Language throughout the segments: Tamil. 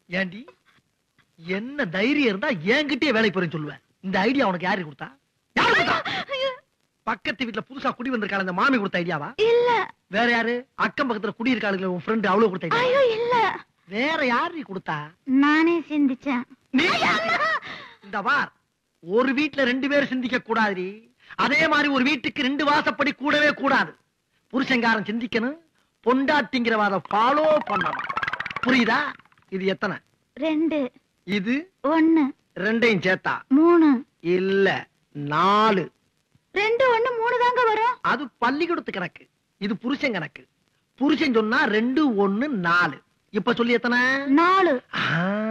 ஏண்டி என்ன தைரியம் இருந்தா என்கிட்டயே வேலைக்கு போறேன்னு சொல்லுவேன் இந்த ஐடியா உனக்கு யாரு கொடுத்தா யாரு கொடுத்தா பக்கத்து வீட்டுல புதுசா குடி வந்திருக்காள் அந்த மாமி கொடுத்த ஐடியாவா இல்ல வேற யாரு அக்கம் பக்கத்துல குடி இருக்காளுங்களே உன் ஃப்ரெண்ட் அவ்வளவு கொடுத்த idea? ஐயோ இல்ல வேற யாரு கொடுத்தா நானே சிந்திச்சேன் நீ இந்த வார் ஒரு வீட்ல ரெண்டு பேர் சிந்திக்க கூடாது அதே மாதிரி ஒரு வீட்டுக்கு ரெண்டு வாசப்படி கூடவே கூடாது புருஷங்காரன் சிந்திக்கணும் பொண்டாட்டிங்கிறவாத ஃபாலோ பண்ணணும் புரியுதா இது எத்தனை ரெண்டு இது ஒண்ணு ரெண்டையும் சேர்த்தா மூணு இல்ல நாலு ரெண்டு ஒண்ணு மூணு தாங்க வரும் அது பள்ளிக்கூடத்து கணக்கு இது புருஷன் கணக்கு புருஷன் சொன்னா ரெண்டு ஒண்ணு நாலு இப்ப சொல்லி எத்தனை நாலு ஆ,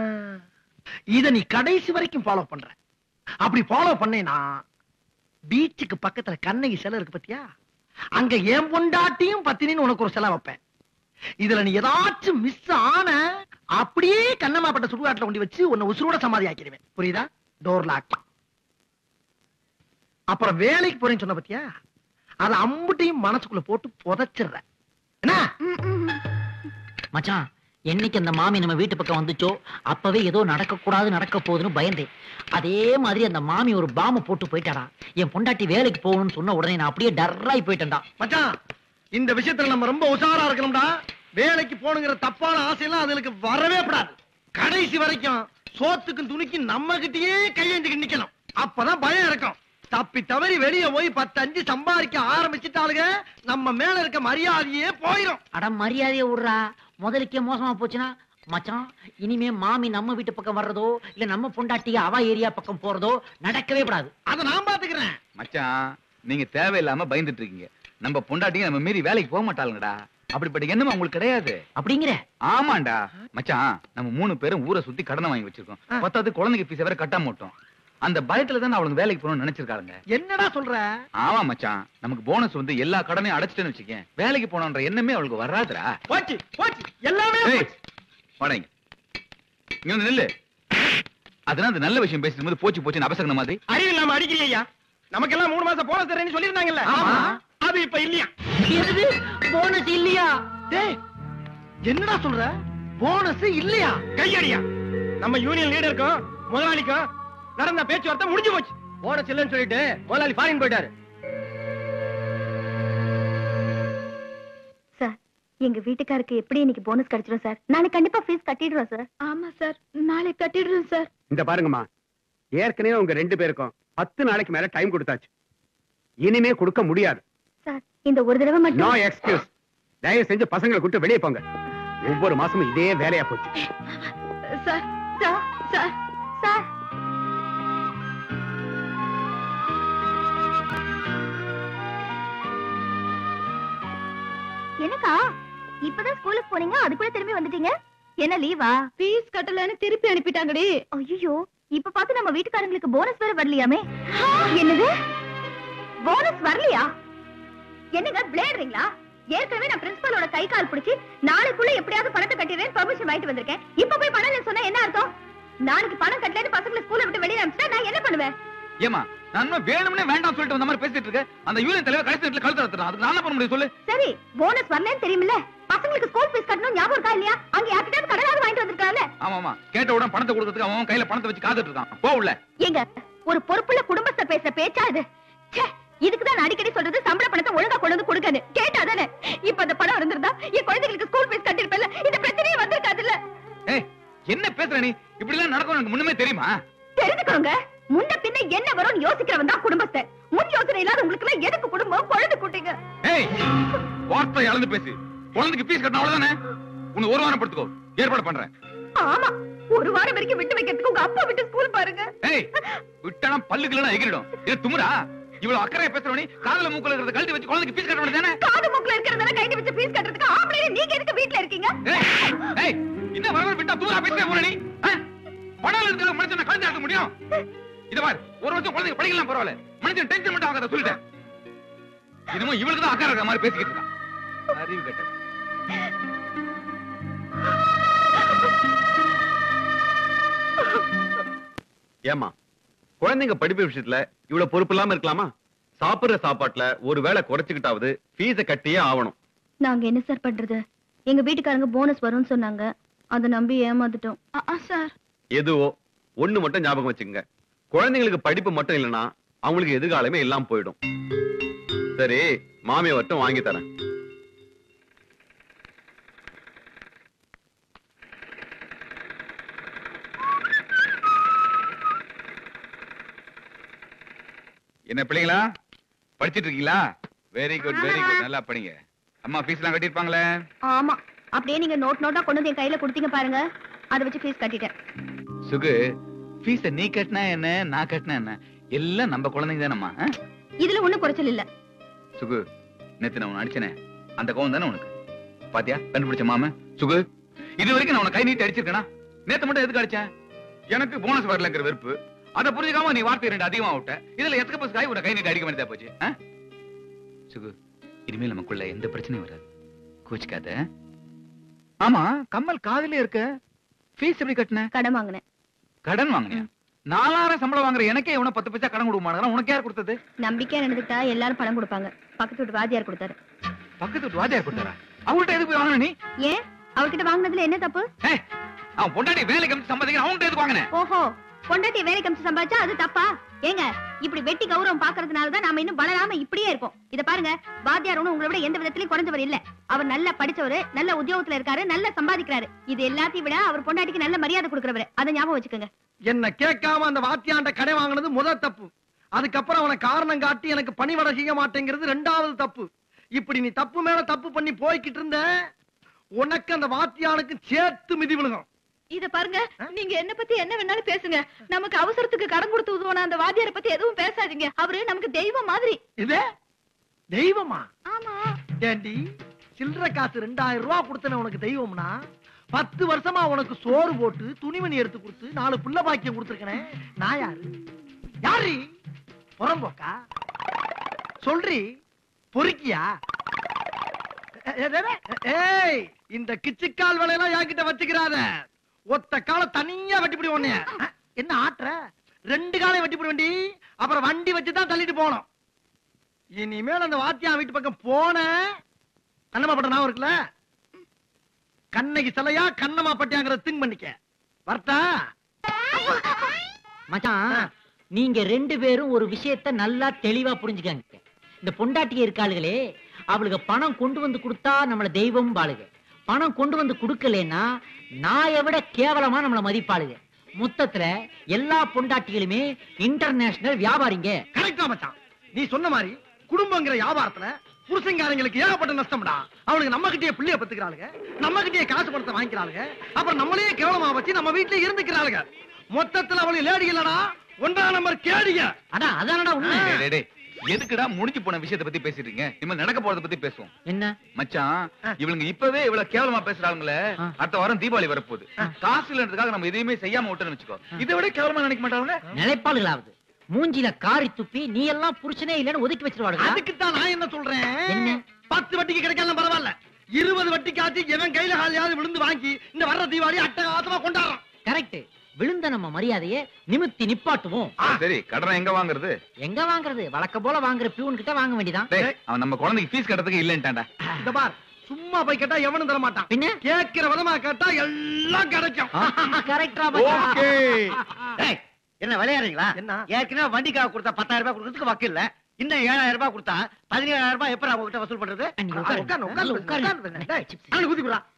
இத நீ கடைசி வரைக்கும் ஃபாலோ பண்ற அப்படி ஃபாலோ பண்ணேனா பீச்சுக்கு பக்கத்துல கண்ணகி சிலை இருக்கு பத்தியா அங்க என் பொண்டாட்டியும் பத்தினின்னு உனக்கு ஒரு சிலை வைப்பேன் இதுல நீ ஏதாச்சும் மிஸ் ஆன அப்படியே கண்ணம்மாப்பட்ட சுடுகாட்டுல கொண்டு வச்சு உன்னை உசுரோட சமாதி ஆக்கிடுவேன் புரியுதா டோர் லாக் அப்புறம் வேலைக்கு போறேன்னு சொன்ன பத்தியா அத அம்புட்டையும் மனசுக்குள்ள போட்டு புதைச்சிடுற என்ன ம், ம். மச்சான் என்னைக்கு அந்த மாமி நம்ம வீட்டு பக்கம் வந்துச்சோ அப்பவே ஏதோ நடக்க கூடாது நடக்க போகுதுன்னு பயந்தேன் அதே மாதிரி அந்த மாமி ஒரு பாம்பு போட்டு போயிட்டாடா என் பொண்டாட்டி வேலைக்கு போகணும்னு சொன்ன உடனே நான் அப்படியே டர்ராய் போயிட்டேன்டா மச்சான் இந்த விஷயத்துல நம்ம ரொம்ப உஷாரா இருக்கணும்டா வேலைக்கு போகணுங்கிற தப்பான ஆசையெல்லாம் அதுக்கு வரவே கூடாது கடைசி வரைக்கும் சோத்துக்கும் துணிக்கும் நம்ம கிட்டயே கையேந்திக்கு நிக்கணும் அப்பதான் பயம் இருக்கும் தப்பி தவறி வெளிய போய் பத்து அஞ்சு சம்பாதிக்க ஆரம்பிச்சுட்டாளுங்க நம்ம மேல இருக்க மரியாதையே போயிரும் அட மரியாதையை விடுறா முதலுக்கே மோசமா போச்சுன்னா மச்சான் இனிமே மாமி நம்ம வீட்டு பக்கம் வர்றதோ இல்ல நம்ம பொண்டாட்டி அவ ஏரியா பக்கம் போறதோ நடக்கவே கூடாது அத நான் பாத்துக்கிறேன் மச்சான் நீங்க தேவையில்லாம பயந்துட்டு இருக்கீங்க நம்ம பொண்டாட்டிங்க நம்ம மீறி வேலைக்கு போக மாட்டாளுங்கடா அப்படிப்பட்ட எண்ணம் உங்களுக்கு கிடையாது அப்படிங்கிற ஆமாண்டா மச்சான் நம்ம மூணு பேரும் ஊரை சுத்தி கடனை வாங்கி வச்சிருக்கோம் ஆ. பத்தாவது குழந்தைங்க பீஸ் வேற கட்டாம மாட்டோம் அந்த பயத்துல தான் அவளுக்கு வேலைக்கு போகணும்னு நினைச்சிருக்காங்க என்னடா சொல்ற ஆமா மச்சான் நமக்கு போனஸ் வந்து எல்லா கடனையும் அடைச்சிட்டேன்னு வச்சுக்கேன் வேலைக்கு போனோன்ற எண்ணமே அவளுக்கு வராதுடா போச்சு போச்சு எல்லாமே ஏய், போச்சு. வாடாங்க இங்க வந்து நில்லு அதனால அந்த நல்ல விஷயம் பேசும்போது போச்சு போச்சுன்னு அபசகன மாதிரி அறிவு இல்லாம அடிக்கிறீங்க நமக்கெல்லாம் மூணு மாசம் போனஸ் தரேன்னு சொல்லிருந்தாங்கல்ல ஆமா. அது இப்ப இல்லையா என்னது போனஸ் இல்லையா டேய் என்னடா சொல்ற போனஸ் இல்லையா கையடியா நம்ம யூனியன் லீடருக்கும் முதலாளிக்கும் நடந்த பேச்சுவார்த்தை முடிஞ்சு போச்சு போனஸ் இல்லைன்னு சொல்லிட்டு முதலாளி ஃபாரின் போயிட்டாரு சார் எங்க வீட்டுக்காருக்கு எப்படி இன்னைக்கு போனஸ் கிடைச்சிடும் சார் நாளைக்கு கண்டிப்பா ஃபீஸ் கட்டிடுறோம் சார் ஆமா சார் நாளைக்கு கட்டிடுறோம் சார் இந்த பாருங்கம்மா ஏற்கனவே உங்க ரெண்டு பேருக்கும் பத்து நாளைக்கு மேல டைம் கொடுத்தாச்சு இனிமே கொடுக்க முடியாது சார் இந்த ஒரு தடவை நோ மட்டும் எக்ஸ்கியூஸ் தயவு செஞ்சு பசங்களை கூட்டு வெளியே போங்க ஒவ்வொரு மாசமும் இதே வேலையா போச்சு சார் சார் சார் சார் என்னக்கா இப்பதான் ஸ்கூலுக்கு போனீங்க அதுக்குள்ள திரும்பி வந்துட்டீங்க என்ன லீவா ஃபீஸ் கட்டலன்னு திருப்பி அனுப்பிட்டாங்கடி ஐயோ இப்ப பார்த்து நம்ம வீட்டுக்காரங்களுக்கு போனஸ் வேற வரலையாமே என்னது போனஸ் வரலையா என்னங்க விளையாடுறீங்களா ஏற்கனவே நான் பிரின்சிபலோட கை கால் பிடிச்சி நாளைக்குள்ள எப்படியாவது பணத்தை கட்டிடுறேன் பெர்மிஷன் வாங்கிட்டு வந்திருக்கேன் இப்ப போய் பணம் இல்லைன்னு சொன்னா என்ன அர்த்தம் நாளைக்கு பணம் கட்டலன்னு பசங்களை ஸ்கூல்ல விட்டு வெளியே அனுப்பிச்சா நான் என்ன பண்ணுவேன் ஏமா நான் இன்னும் வேணும்னே வேண்டாம் சொல்லிட்டு வந்த மாதிரி பேசிட்டு இருக்கேன் அந்த யூனியன் தலைவர் கடைசி நேரத்துல கழுத்து நடத்துறான் அதுக்கு நான் என்ன பண்ண முடியும் சொல்லு சரி போனஸ் வரலன்னு தெரியுமில்ல பசங்களுக்கு ஸ்கூல் ஃபீஸ் கட்டணும் ஞாபகம் இருக்கா இல்லையா அங்க யார்கிட்டயாவது கடனாவது வாங்கிட்டு வந்திருக்காங்கல்ல ஆமா ஆமா கேட்ட உடனே பணத்தை கொடுக்கறதுக்கு அவன் அவன் கையில பணத்தை வச்சு காத்துட்டு இருக்கான் போ உள்ள ஏங்க ஒரு பொறுப்புள்ள குடும்பத்தை பேசுற பேச்சா இது ச்சே, இதுக்குதான் நான் அடிக்கடி சொல்றது சம்பள பணத்தை ஒழுங்கா கொண்டு வந்து கொடுக்கன்னு கேட்டா தானே இப்ப அந்த பணம் இருந்திருந்தா என் குழந்தைகளுக்கு ஸ்கூல் ஃபீஸ் கட்டிருப்பேன்ல இந்த பிரச்சனையே வந்திருக்காதுல்ல ஏய் என்ன பேசுற நீ இப்படி எல்லாம் நடக்கும் எனக்கு முன்னமே தெரியுமா தெரிஞ்சுக்கோங்க முன்ன பின்ன என்ன வரும்னு யோசிக்கிறவன் தான் குடும்பத்தை முன் யோசனை இல்லாத உங்களுக்கு எல்லாம் எதுக்கு குடும்பம் குழந்தை குட்டிங்க ஏய் வார்த்தை இழந்து பேசு குழந்தைக்கு பீஸ் கட்டணும் அவ்வளவுதானே உன்னை ஒரு வாரம் படுத்துக்கோ ஏற்பாடு பண்றேன் ஆமா ஒரு வாரம் வரைக்கும் விட்டு வைக்கிறதுக்கு உங்க அப்பா விட்டு ஸ்கூல் பாருங்க ஏய் விட்டனா பல்லுக்குலாம் எகிரிடும் இது துமுறா இவ்வளவு அக்கறையா பேசுறவனி காதுல மூக்குல இருக்கிறத கழட்டி வச்சு குழந்தைக்கு பீஸ் கட்ட வேண்டியதானே காது மூக்குல இருக்கிறதெல்லாம் கைட்டு வச்சு ஃபீஸ் கட்டுறதுக்கு ஆம்பளை நீங்க எதுக்கு வீட்ல இருக்கீங்க ஏய் ஏய் என்ன வர விட்டா தூரா பேசிட்டே போற நீ ஆ? பணம் இருக்கிற மனுஷனை கழட்டி ஆக்க முடியும் இத பாரு ஒரு வருஷம் குழந்தைங்க படிக்கலாம் பரவாயில்ல மனுஷன் டென்ஷன் மட்டும் ஆகாத சொல்லிட்டேன் இதுமோ இவளுக்கு தான் அக்கறை இருக்கிற மாதிரி பேசிக்கிட்டு இருக்கான் அறிவு கெட்டது ஏமா குழந்தைங்க படிப்பு விஷயத்துல இவ்வளவு பொறுப்பு இல்லாம இருக்கலாமா சாப்பிடுற சாப்பாட்டுல ஒரு வேளை குறைச்சுக்கிட்டாவது ஃபீஸ கட்டியே ஆகணும் நாங்க என்ன சார் பண்றது எங்க வீட்டுக்காரங்க போனஸ் வரும்னு சொன்னாங்க அதை நம்பி ஏமாந்துட்டோம் சார் எதுவோ ஒண்ணு மட்டும் ஞாபகம் வச்சுக்கங்க குழந்தைங்களுக்கு படிப்பு மட்டும் இல்லைன்னா அவங்களுக்கு எதிர்காலமே இல்லாம போயிடும் சரி மாமியை மட்டும் வாங்கி தரேன் என்ன பிள்ளைங்களா படிச்சிட்டு இருக்கீங்களா வெரி குட் வெரி குட் நல்லா படிங்க அம்மா ஃபீஸ் எல்லாம் கட்டிருப்பாங்களே ஆமா அப்படியே நீங்க நோட் நோட்டா கொண்டு வந்து என் கையில கொடுத்தீங்க பாருங்க அதை வச்சு ஃபீஸ் கட்டிட்டேன் சுகு ஃபீஸ நீ கட்டினா என்ன நான் கட்டினா என்ன எல்லாம் நம்ம குழந்தைங்க தானம்மா ஆ? இதுல ஒண்ணும் குறைச்சல் இல்ல சுகு நேத்து நான் உன்னை அடிச்சனே அந்த கோவம் தானே உனக்கு பாத்தியா கண்டுபிடிச்ச மாம சுகு இது வரைக்கும் நான் உன கை நீட்டி அடிச்சிருக்கேனா நேத்து மட்டும் எதுக்கு அடிச்சேன் எனக்கு போனஸ் வரலங்கிற வெறுப்பு அதை புரிஞ்சுக்காம நீ வார்த்தை ரெண்டு அதிகமா விட்ட இதுல எத்தனை பஸ் காய் உன கை நீட்டி அடிக்க வேண்டியதா போச்சு ஆ? சுகு இனிமேல் நமக்குள்ள எந்த பிரச்சனையும் வராது கோச்சுக்காத ஆமா கம்மல் காதுலயே இருக்க ஃபீஸ் எப்படி கட்டின கடன் வாங்கினேன் கடன் வாங்கினியா நாலாயிரம் சம்பளம் வாங்குற எனக்கே இவனை பத்து பைசா கடன் கொடுக்க உனக்கு யார் கொடுத்தது நம்பிக்கையா நடந்துட்டா எல்லாரும் பணம் கொடுப்பாங்க பக்கத்து வீட்டு வாத்தியார் கொடுத்தாரு பக்கத்து வீட்டு வாத்தியார் கொடுத்தாரா அவங்கள்ட்ட எதுக்கு போய் வாங்கின நீ ஏன் அவர்கிட்ட வாங்குனதுல என்ன தப்பு ஏய், அவன் பொண்டாட்டி வேலைக்கு அனுப்பிச்சு சம்பாதிக்கிற அவன்கிட்ட எதுக்கு வாங்கின ஓஹோ பொண்டாட்டி வேலைக்கு அமிச்சு சம்பாதிச்சா அது தப்பா ஏங்க இப்படி வெட்டி கௌரவம் பாக்குறதுனால தான் நாம இன்னும் வளராம இப்படியே இருக்கோம் இத பாருங்க வாத்தியார் ஒண்ணும் உங்களை விட எந்த விதத்திலயும் குறைஞ்சவர் இல்ல அவர் நல்லா படிச்சவரு நல்ல உத்தியோகத்துல இருக்காரு நல்லா சம்பாதிக்கிறாரு இது எல்லாத்தையும் விட அவர் பொண்டாட்டிக்கு நல்ல மரியாதை கொடுக்கறவரு அதை ஞாபகம் வச்சுக்கோங்க என்ன கேட்காம அந்த வாத்தியாண்ட கடை வாங்கினது முதல் தப்பு அதுக்கப்புறம் அவனை காரணம் காட்டி எனக்கு பணிவடை செய்ய மாட்டேங்கிறது ரெண்டாவது தப்பு இப்படி நீ தப்பு மேல தப்பு பண்ணி போய்கிட்டு இருந்த உனக்கு அந்த வாத்தியானுக்கு சேர்த்து மிதி விழுகும் இத பாருங்க நீங்க என்ன பத்தி என்ன வேணாலும் பேசுங்க நமக்கு அவசரத்துக்கு கடன் கொடுத்து உதவுன அந்த வாத்தியாரை பத்தி எதுவும் பேசாதீங்க அவரு நமக்கு தெய்வம் மாதிரி இது தெய்வமா ஆமா ஏண்டி சில்லற காசு ரெண்டாயிரம் ரூபாய் கொடுத்தன உனக்கு தெய்வம்னா பத்து வருஷமா உனக்கு சோறு போட்டு துணிமணி எடுத்து கொடுத்து நாலு புள்ள பாக்கியம் கொடுத்துருக்கனே நான் யாரு யாரு புறம்போக்கா சொல்றி பொறுக்கியா ஏ- ஏ- ஏய் இந்த கிச்சுக்கால் வேலையெல்லாம் என்கிட்ட வச்சுக்கிறாத ஒத்த கால தனியா வெட்டிப்பிடி உன்னைய அஹ், என்ன ஆட்டுற ரெண்டு காலையும் வெட்டிப்பிடி வண்டி அப்புறம் வண்டி வச்சு தான் தள்ளிட்டு போனோம் இனிமேல் அந்த வாத்தியா வீட்டு பக்கம் போன கண்ணம்மா பட்ட ஞாபகம் இருக்குல்ல கண்ணகி சிலையா கண்ணம்மா பட்டியாங்கிறத திங்க் பண்ணிக்க வரட்டா மச்சான் நீங்க ரெண்டு பேரும் ஒரு விஷயத்த நல்லா தெளிவா புரிஞ்சுக்கங்க இந்த பொண்டாட்டிய இருக்காளுகளே அவளுக்கு பணம் கொண்டு வந்து கொடுத்தா நம்மள தெய்வம் பாளுக பணம் கொண்டு வந்து கொடுக்கலன்னா நாயை விட கேவலமா நம்மள மதிப்பாளுக மொத்தத்துல எல்லா பொண்டாட்டிகளுமே இன்டர்நேஷனல் வியாபாரிங்க கரெக்டா மச்சான் நீ சொன்ன மாதிரி குடும்பங்கிற வியாபாரத்துல புருஷங்காரங்களுக்கு ஏகப்பட்ட நஷ்டம்டா அவனுக்கு நம்ம கிட்டே பிள்ளைய பத்துக்கிறாளுங்க நம்ம கிட்டே காசு பணத்தை வாங்கிக்கிறாளுங்க அப்புறம் நம்மளே கேவலமா வச்சு நம்ம வீட்டுல இருந்துக்கிறாளுங்க மொத்தத்துல அவளுக்கு லேடி இல்லடா ஒன்றாம் நம்பர் கேடிங்க அதான் அதானடா உண்மை டேய், டேய், டேய். எதுக்குடா முடிஞ்சு போன விஷயத்தை பத்தி பேசிட்டு இருக்கீங்க இனிமேல் நடக்க போறத பத்தி பேசுவோம் என்ன மச்சான் இவளுங்க இப்பவே இவ்வளவு கேவலமா பேசுறாங்களே ஆ. அடுத்த வாரம் தீபாவளி வரப்போகுது காசு இல்லன்றதுக்காக நம்ம எதையுமே செய்யாம விட்டோம்னு வச்சுக்கோ இதை விட கேவலமா நினைக்க மாட்டாங்க நிலைப்பாடுகளாவது மூஞ்சில காரி துப்பி நீ எல்லாம் புருஷனே இல்லைன்னு ஒதுக்கி வச்சிருவாளுங்க அதுக்கு தான் நான் என்ன சொல்றேன் என்ன? பத்து வட்டிக்கு கிடைக்கலாம் பரவாயில்ல இருபது வட்டிக்காச்சு எவன் கையில காலையாவது விழுந்து வாங்கி இந்த வர்ற தீபாவளி அட்டகாசமா கொண்டாடுறான் கரெக்ட் விழுந்த நம்ம மரியாதையை நிமித்தி நிப்பாட்டுவோம் சரி கடனை எங்க வாங்குறது எங்க வாங்குறது வழக்க போல வாங்குற பியூன் கிட்ட வாங்க வேண்டியதான் டேய், அவன் நம்ம குழந்தைக்கு ஃபீஸ் கட்டுறதுக்கு இல்லன்ட்டான்டா இந்த பார் சும்மா போய் கேட்டா எவனும் தர மாட்டான் பின்ன கேட்கிற விதமா கேட்டா எல்லாம் கிடைக்கும் கரெக்டா ஓகே என்ன விளையாடுறீங்களா என்ன ஏற்கனவே வண்டிக்காக கொடுத்தா பத்தாயிரம் ரூபாய் கொடுக்கறதுக்கு வக்கு இல்ல இன்னும் ஏழாயிரம் ரூபாய் கொடுத்தா பதினேழாயிரம் ரூபாய் எப்படி அவங்க கிட்ட வசூல் பண்றது உட்காரு, உட்காரு, உட்காரு, உட்காரு. டேய், அண்ணன் குதி விடுறா.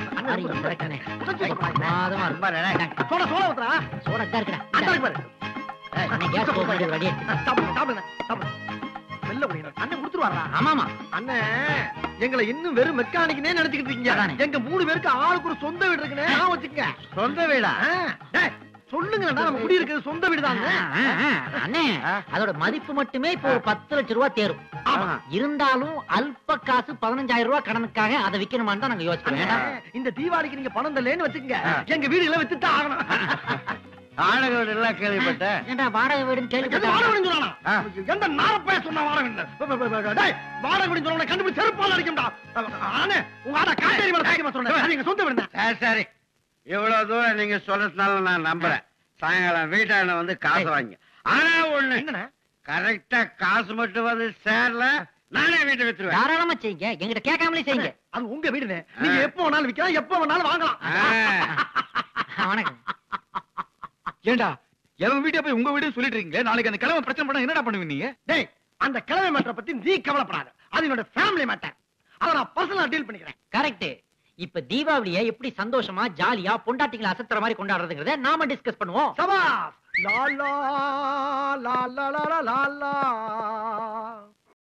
ரொம்ப நல்லா சோடா, சோடா ஊத்துறா. அந்த இருக்கு பாரு. சாப்பிடு, சாப்பிடுங்க, சாப்பிடு. மெல்ல குடிங்க. அண்ணன் கொடுத்துருவாரா? ஆமாமா அண்ணன், எங்களை இன்னும் வெறும் மெக்கானிக்னே நினைச்சுக்கிட்டு இருக்கீங்க அதானே. எங்க மூணு பேருக்கு ஆளுக்கு ஒரு சொந்த வீடு இருக்குன்னு ஞாபகம் வச்சுக்கங்க சொந்த வீடா ஆ, டேய், சொல்லுங்கடா நம்ம குடி இருக்கிறது சொந்த வீடு தான் அண்ணே அதோட மதிப்பு மட்டுமே இப்போ ஒரு பத்து லட்சம் ரூபாய் தேரும் ஆமா. இருந்தாலும் அல்ப காசு பதினஞ்சாயிரம் ரூபாய் கடனுக்காக அதை விக்கணுமான்னு தான் நாங்க யோசிக்கிறோம் ஏன்டா? இந்த தீபாவளிக்கு நீங்க பணம் தரலன்னு வச்சுக்கங்க எங்க வீடுகளை வித்துட்டு ஆகணும் ஆளுக வீடு எல்லாம் கேள்விப்பட்டேன் ஏன்டா வாடகை வீடுன்னு எது வாடகை கேள்விப்பட்டேன் வீடுன்னு சொன்னானா? எந்த நாரப்பைய சொன்னா வாடகை வீடுன்னு? ப- ப- ப- ப- டேய், வாடகை வீடுன்னு சொன்னவனை கண்டுபிடிச்சு செருப்பால அடிக்கும்டா. ஆனே, உங்க ஆடா காட்டேரி மேல சாய்க்க சொன்னேன். அது எங்க சொந்த வீடுண்ணே. சரி சரி இவ்வளவு தூரம் நீங்க சொல்றதுனால நான் நம்புறேன் சாயங்காலம் வீட்டாண்ட வந்து காசு வாங்கி ஆனா ஒண்ணு என்னண்ணே? கரெக்டா காசு மட்டும் வந்து சேரல நானே வீட்டை வித்துருவேன் தாராளமா செய்யுங்க எங்கிட்ட கேட்காமலே செய்யுங்க அது உங்க வீடுண்ணே. நீங்க எப்ப வேணாலும் விக்கலாம் எப்ப வேணாலும் வாங்கலாம் ஆ. வணக்கம் ஏண்டா எவன் வீட்டை போய் உங்க வீடு சொல்லிட்டு இருக்கீங்களே நாளைக்கு அந்த கிழமை பிரச்சனை பண்ணா என்னடா பண்ணுவீங்க நீங்க டேய் அந்த கிழமை மேட்டரை பத்தி நீ கவலைப்படாத அது என்னோட ஃபேமிலி மேட்டர் அதை நான் பர்சனலா டீல் பண்ணிக்கிறேன் கரெக்ட் இப்ப தீபாவளிய எப்படி சந்தோஷமா ஜாலியா பொண்டாட்டிகளை அசத்துற மாதிரி கொண்டாடுறதுங்கிறத நாம டிஸ்கஸ் பண்ணுவோம் சபாஸ் லா லா லா லா லா லா லா